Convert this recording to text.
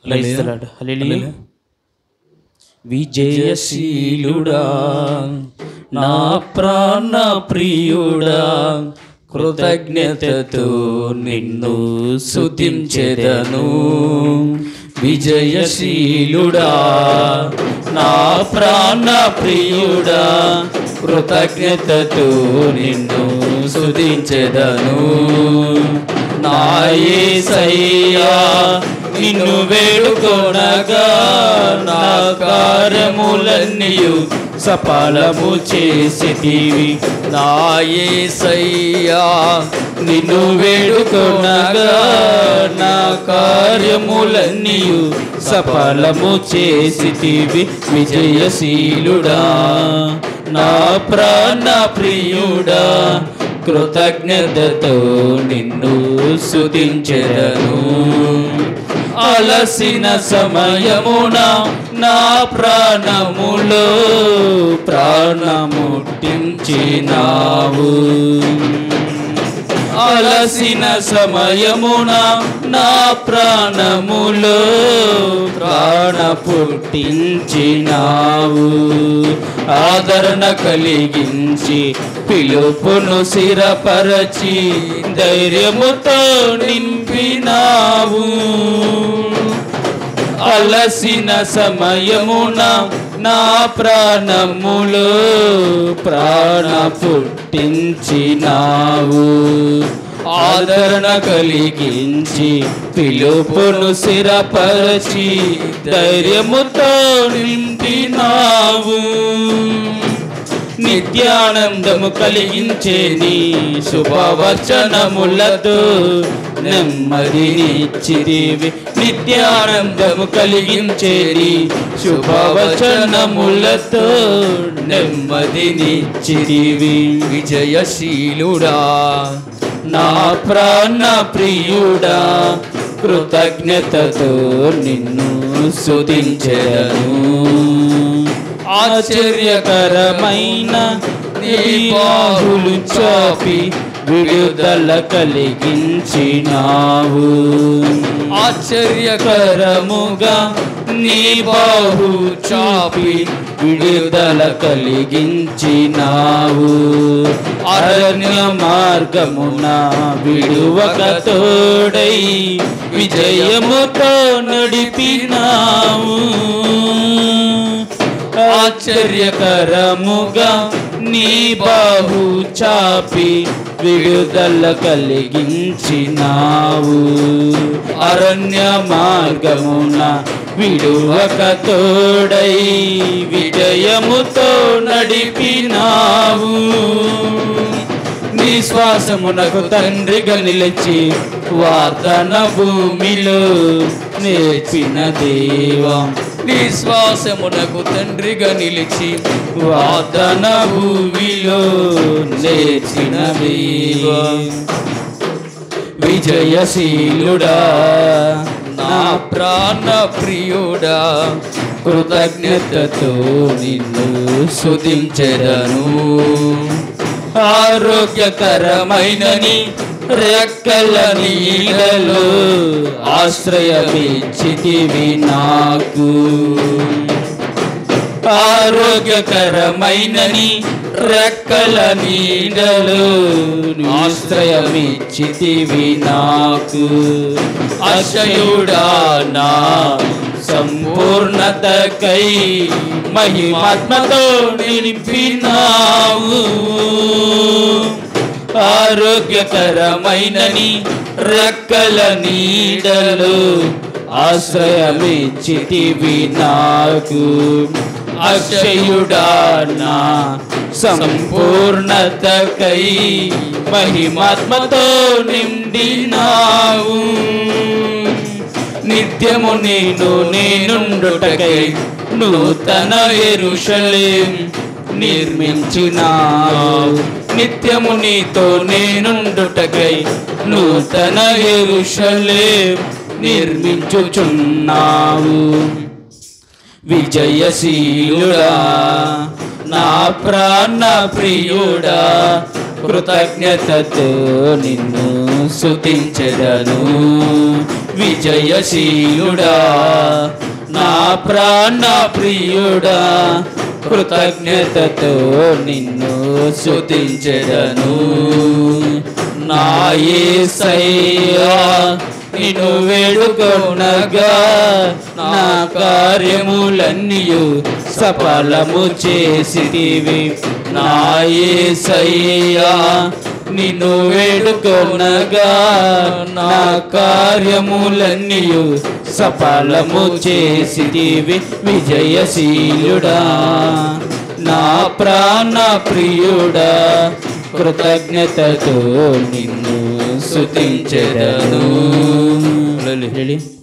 క్రైస్తలాడు హల్లెలూయా విజయశీలుడా నా ప్రాణ ప్రియుడా కృతజ్ఞతతో నిన్ను స్తుతించెదను విజయశీలుడా నా ప్రాణ ప్రియుడా కృతజ్ఞతతో నిన్ను స్తుతించెదను నా యేసయ్యా నిన్ను వేడుకొనగా నా కార్యములన్నీయు సఫలము చేసితివి నా యేసయ్యా నిన్ను వేడుకొనగా నా కార్యములన్నీయు సఫలము చేసితివి విజయశీలుడా నా ప్రాణ ప్రియుడా కృతజ్ఞతతో నిన్ను సుతించెదను అలసిన సమయమున నా ప్రాణములో ప్రాణముట్టించినావు అలసిన సమయమున నా ప్రాణములో ప్రాణ పుట్టించినావు ఆదరణ కలిగించి పిలుపును సిరపరచి ధైర్యముతో నింపినావు అలసిన సమయమున నా ప్రాణములో ప్రాణ పుట్టించినావు ఆదరణ కలిగించి పిలుపును సిరపరచి ధైర్యముతో నింపినావు నిత్యానందము కలిగించే నీ శుభవచనములతో నెమ్మదినిచ్చిదివి నిత్యానందము కలిగించే నీ శుభవచనములతో నెమ్మదినిచ్చిదివి విజయశీలుడా నా ప్రాణ ప్రియుడా కృతజ్ఞతతో నిన్ను సుధించను ఆశ్చర్యకరమైన నీ బాహులు చాపి విడుదల కలిగించినావు ఆశ్చర్యకరముగా నీ బాహు చాపి విడుదల కలిగించినావు అరణ్య మార్గమున విడువక తోడై విజయముతో నడిపినావు ఆశ్చర్యకరముగా నీ బాహు చాపి విడుదల కలిగించినావు అరణ్య మార్గమున విడువక తోడై విజయముతో నడిపినావు నీ శ్వాసమునకు తండ్రిగా నిలిచి వార్తన భూమిలో నేర్పిన దేవా నీ శ్వాసమునకు తండ్రిగా నిలిచి వార్తన భూమిలో నేర్చిన దేవా విజయశీలుడా నా ప్రాణ ప్రియుడా కృతజ్ఞతతో నిన్ను సుధించెదను ఆరోగ్యకరమైనని రెక్కల నీడలో ఆశ్రయమిచ్చితివి నాకు ఆరోగ్యకరమైనని రెక్కల నీడలో ఆశ్రయమిచ్చితివి నాకు అశయుడా నా సంపూర్ణతకై మహిమాత్మతో నింపినావు ఆరోగ్యకరమైనని రెక్కల నీడలు ఆశ్రయమిచ్చితివి నాకు అక్షయుడా నా సంపూర్ణతకై మహిమాత్మతో నిండినావు నిత్యము నేను నేనుండుటకై నూతన ఎరుషలేం నిర్మించినావు నిత్యము నీతో నేనుండుటకై నూతన ఎరుషలేం నిర్మించుచున్నావు విజయశీలుడా నా ప్రాణ ప్రియుడా కృతజ్ఞతతో నిన్ను సుతించదను విజయ విజయశీలుడా నా ప్రాణ ప్రియుడా కృతజ్ఞతతో నిన్ను స్తుతించెదను నా యేసయ్యా నిన్ను వేడుకొనగా నా కార్యములన్నీయు సఫలము చేసితివి నా యేసయ్యా నిన్ను వేడుకొనగా నా కార్యములన్నీయు సఫలము చేసితివి విజయశీలుడా నా ప్రాణ ప్రియుడా కృతజ్ఞతతో నిన్ను స్తుతించెదను